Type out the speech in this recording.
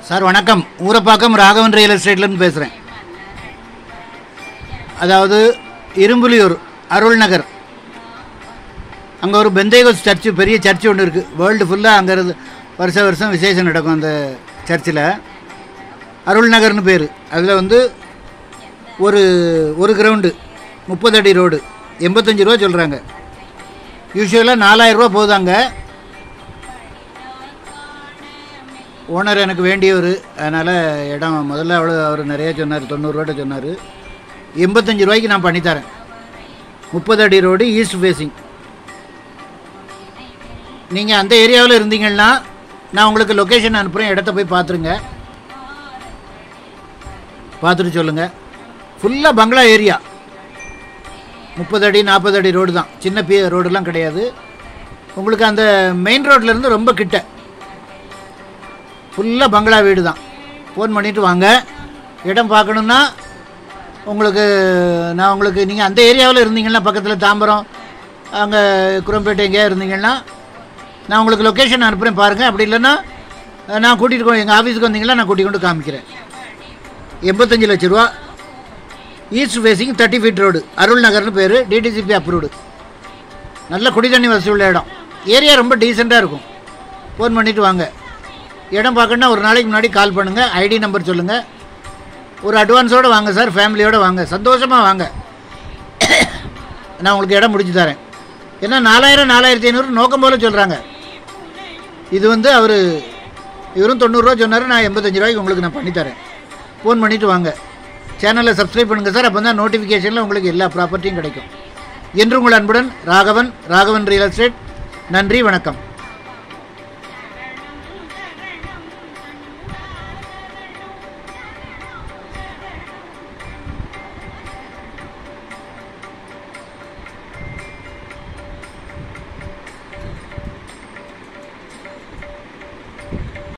sir வணக்கம் Urapakkam Raghavan real எஸ்டேட்லேருந்து பேசுகிறேன் அதாவது இரும்புலியூர் அருள் நகர் அங்கே ஒரு பெந்தேகோஸ் சர்ச்சு பெரிய சர்ச்சு ஒன்று இருக்குது வேர்ல்டு ஃபுல்லாக அங்கே இருந்து வருஷ வருஷம் விசேஷம் நடக்கும் அந்த சர்ச்சில் அருள் நகர்னு பேர் அதில் வந்து ஒரு ஒரு கிரவுண்டு முப்பது அடி ரோடு எண்பத்தஞ்சு ரூபா சொல்கிறாங்க யூஸ்வலாக நாலாயிரரூபா போகுது அங்கே ஓனர் எனக்கு வேண்டியவர் அதனால் இடம் முதல்ல அவ்வளோ அவர் நிறைய சொன்னார் தொண்ணூறுரூவாட்ட சொன்னார் எண்பத்தஞ்சு ரூபாய்க்கு நான் பண்ணித்தரேன் முப்பது அடி ரோடு ஈஸ்ட் ஃபேஸிங் நீங்கள் அந்த ஏரியாவில் இருந்தீங்கன்னா நான் உங்களுக்கு லொக்கேஷன் அனுப்புகிறேன் இடத்த போய் பார்த்துருங்க பார்த்துட்டு சொல்லுங்கள் ஃபுல்லாக பங்களா ஏரியா முப்பது அடி நாற்பது அடி ரோடு தான் சின்ன பி ரோடுலாம் கிடையாது உங்களுக்கு அந்த மெயின் ரோட்லேருந்து ரொம்ப கிட்ட ஃபுல்லாக பங்களா வீடு தான் ஃபோன் பண்ணிவிட்டு வாங்க இடம் பார்க்கணுன்னா உங்களுக்கு நான் உங்களுக்கு நீங்கள் அந்த ஏரியாவில் இருந்தீங்கன்னா பக்கத்தில் தாம்பரம் அங்கே குரம்பேட்டை எங்கேயா இருந்தீங்கன்னா நான் உங்களுக்கு லொக்கேஷன் அனுப்புகிறேன் பாருங்கள் அப்படி இல்லைன்னா நான் கூட்டிகிட்டு எங்கள் ஆஃபீஸுக்கு வந்தீங்கன்னா நான் கூட்டிக் கொண்டு காமிக்கிறேன் எண்பத்தஞ்சு லட்ச ரூபா east facing thirty feet road Arul நகர்னு பேர் டிடிசிபி அப்ரூவ்டு நல்ல குடி தண்ணி வசதி உள்ள இடம் ஏரியா ரொம்ப டீசெண்டாக இருக்கும் ஃபோன் பண்ணிவிட்டு வாங்க இடம் பார்க்கணுன்னா ஒரு நாளைக்கு முன்னாடி கால் பண்ணுங்கள் ஐடி நம்பர் சொல்லுங்கள் ஒரு அட்வான்ஸோடு வாங்க சார் ஃபேமிலியோடு வாங்க சந்தோஷமாக வாங்க நான் உங்களுக்கு இடம் முடிச்சு தரேன் ஏன்னா நாலாயிரம் நாலாயிரத்தி ஐநூறு நோக்கம் போல் சொல்கிறாங்க இது வந்து அவர் இவரும் தொண்ணூறுரூவா சொன்னார் நான் எண்பத்தஞ்சு ரூபாய்க்கு உங்களுக்கு நான் பண்ணித்தரேன் ஃபோன் பண்ணிவிட்டு வாங்க சேனலை சப்ஸ்கிரைப் பண்ணுங்கள் சார் அப்போ தான் நோட்டிஃபிகேஷனில் உங்களுக்கு எல்லா ப்ராப்பர்ட்டியும் கிடைக்கும் என்று உங்கள் அன்புடன் ராகவன் ராகவன் ரியல் எஸ்டேட் நன்றி வணக்கம்